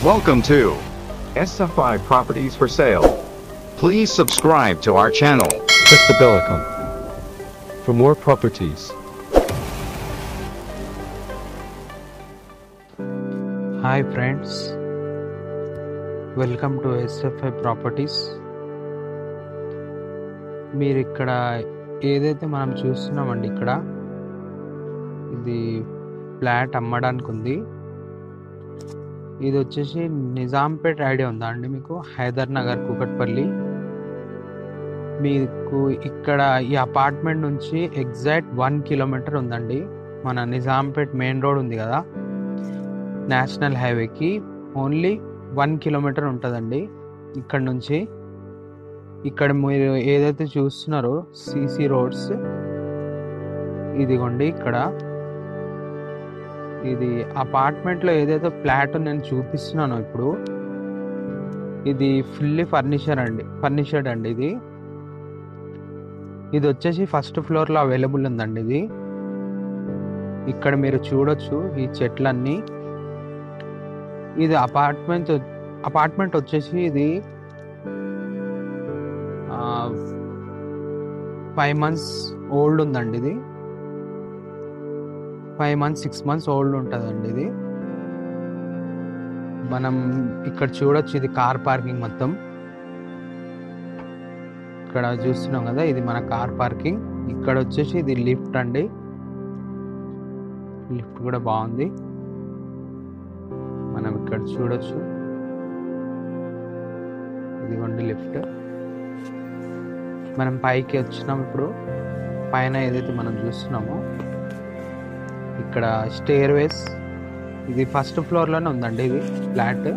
Welcome to SFI Properties for Sale. Please subscribe to our channel. Press the bell icon for more properties. Hi friends welcome to SFI properties మీరు ఇక్కడ ఏదైతే మనం చూస్తున్నామండి ఇక్కడ ఇది flat అమ్మడానికి ఉంది ఇది వచ్చేసి నిజాంపేట్ ఐడియా ఉందా అండి మీకు హైదర్ నగర్ కూకట్పల్లి మీకు ఇక్కడ ఈ అపార్ట్మెంట్ నుంచి ఎగ్జాక్ట్ వన్ కిలోమీటర్ ఉందండి మన నిజాంపేట్ మెయిన్ రోడ్ ఉంది కదా నేషనల్ హైవేకి ఓన్లీ వన్ కిలోమీటర్ ఉంటుందండి ఇక్కడ నుంచి ఇక్కడ మీరు ఏదైతే చూస్తున్నారో సిసి రోడ్స్ ఇదిగోండి ఇక్కడ ఇది అపార్ట్మెంట్లో ఏదైతే ఫ్లాట్ నేను చూపిస్తున్నానో ఇప్పుడు ఇది ఫుల్లీ ఫర్నిచర్ అండి ఫర్నిచర్డ్ అండి ఇది ఇది వచ్చేసి ఫస్ట్ ఫ్లోర్లో అవైలబుల్ ఉందండి ఇది ఇక్కడ మీరు చూడొచ్చు ఈ చెట్లన్నీ ఇది అపార్ట్మెంట్ అపార్ట్మెంట్ వచ్చేసి ఇది ఫైవ్ మంత్స్ ఓల్డ్ ఉందండి ఇది five months six months old ఉంటుందండి ఇది మనం ఇక్కడ చూడొచ్చు ఇది కార్ పార్కింగ్ మొత్తం ఇక్కడ చూస్తున్నాం కదా ఇది మన కార్ పార్కింగ్ ఇక్కడ వచ్చేసి ఇది లిఫ్ట్ అండి లిఫ్ట్ కూడా బాగుంది మనం ఇక్కడ చూడొచ్చు ఇదిగోండి లిఫ్ట్ మనం పైకి వచ్చినాం ఇప్పుడు పైన ఏదైతే మనం చూస్తున్నామో ఇక్కడ స్టేర్ వేస్ ఇది ఫస్ట్ ఫ్లోర్లోనే ఉందండి ఇది ఫ్లాట్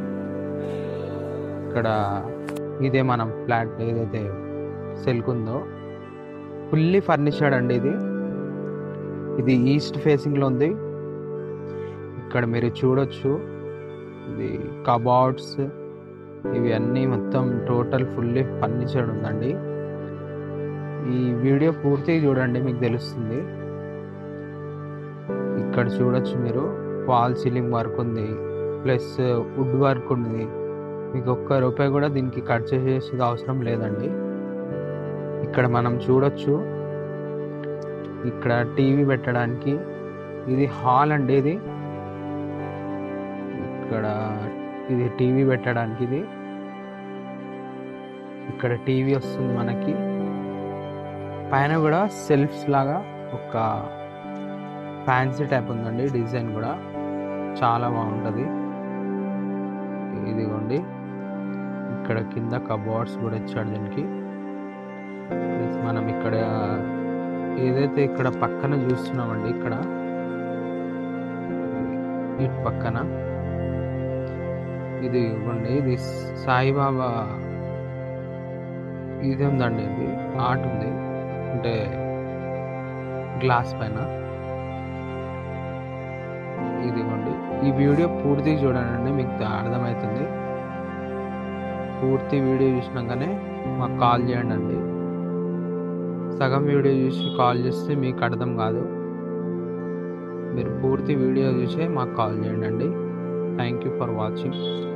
ఇక్కడ ఇదే మనం ఫ్లాట్ ఏదైతే సెల్క్ ఉందో ఫుల్లీ ఫర్నిచర్డ్ అండి ఇది ఇది ఈస్ట్ ఫేసింగ్లో ఉంది ఇక్కడ మీరు చూడొచ్చు ఇది కబార్డ్స్ ఇవి అన్నీ మొత్తం టోటల్ ఫుల్లీ ఫర్నిచర్డ్ ఉందండి ఈ వీడియో పూర్తిగా చూడండి మీకు తెలుస్తుంది ఇక్కడ చూడొచ్చు మీరు వాల్ సీలింగ్ వర్క్ ఉంది ప్లస్ వుడ్ వర్క్ ఉంది మీకు ఒక్క రూపాయి కూడా దీనికి కట్ చేసేది అవసరం లేదండి ఇక్కడ మనం చూడొచ్చు ఇక్కడ టీవీ పెట్టడానికి ఇది హాల్ అండి ఇది ఇక్కడ ఇది టీవీ పెట్టడానికి ఇది ఇక్కడ టీవీ వస్తుంది మనకి పైన కూడా సెల్ఫ్స్ లాగా ఒక ఫ్యాన్సీ టైప్ ఉందండి డిజైన్ కూడా చాలా బాగుంటుంది ఇదిగోండి ఇక్కడ కింద కబోర్డ్స్ కూడా ఇచ్చాడు దీనికి ప్లస్ మనం ఇక్కడ ఏదైతే ఇక్కడ పక్కన చూస్తున్నామండి ఇక్కడ ఇటు పక్కన ఇది ఇవ్వండి ఇది సాయిబాబా ఇది ఉందండి ఇది ఆర్ట్ ఉంది అంటే గ్లాస్ పైన ఇదిగోండి ఈ వీడియో పూర్తి చూడండి మీకు అర్థమవుతుంది పూర్తి వీడియో చూసినాకనే మాకు కాల్ చేయండి అండి సగం వీడియో చూసి కాల్ చేస్తే మీకు అర్థం కాదు మీరు పూర్తి వీడియో చూసే మాకు కాల్ చేయండి అండి థ్యాంక్ యూ ఫర్ వాచింగ్